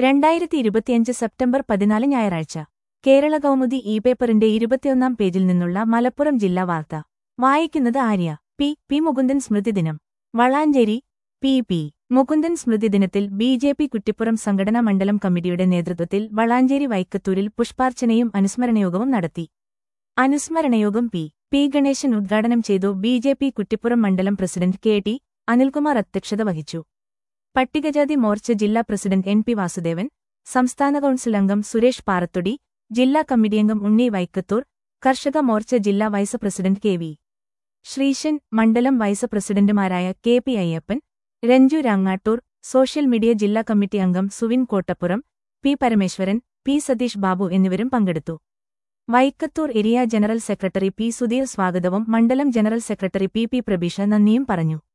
രണ്ടായിരത്തി ഇരുപത്തിയഞ്ച് സെപ്റ്റംബർ പതിനാല് ഞായറാഴ്ച കേരള കൗമുദി ഇ പേപ്പറിന്റെ ഇരുപത്തിയൊന്നാം പേജിൽ നിന്നുള്ള മലപ്പുറം ജില്ലാ വാർത്ത വായിക്കുന്നത് ആര്യ പി പി മുകുന്ദൻ സ്മൃതിദിനം വളാഞ്ചേരി പി പി മുകുന്ദൻ സ്മൃതിദിനത്തിൽ ബി ജെ പി കുറ്റിപ്പുറം സംഘടനാ മണ്ഡലം കമ്മിറ്റിയുടെ നേതൃത്വത്തിൽ വളാഞ്ചേരി വൈക്കത്തൂരിൽ പുഷ്പാർച്ചനയും അനുസ്മരണയോഗവും നടത്തി അനുസ്മരണയോഗം പി പി ഗണേശൻ ഉദ്ഘാടനം ചെയ്തു ബി ജെ പി കുറ്റിപ്പുറം മണ്ഡലം പ്രസിഡന്റ് കെ ടി അനിൽകുമാർ അധ്യക്ഷത വഹിച്ചു പട്ടികജാതി മോർച്ച ജില്ലാ പ്രസിഡന്റ് എൻ പി വാസുദേവൻ സംസ്ഥാന കൌൺസിൽ അംഗം സുരേഷ് പാറത്തൊടി ജില്ലാ കമ്മിറ്റി അംഗം ഉണ്ണി വൈക്കത്തൂർ കർഷക മോർച്ച ജില്ലാ vice president K V Sreesan മണ്ഡലം വൈസ് പ്രസിഡന്റുമാരായ K P Ayyappan Ranju Rangattur social media ജില്ലാ കമ്മിറ്റി അംഗം സുവിൻ കോട്ടപ്പുറം പി പരമേശ്വരൻ പി സതീഷ് ബാബു എന്നിവരും പങ്കെടുത്തു Vaikkathur area general secretary P Sudheer സ്വാഗതവും മണ്ഡലം general secretary P P Prabeesha നന്ദിയും പറഞ്ഞു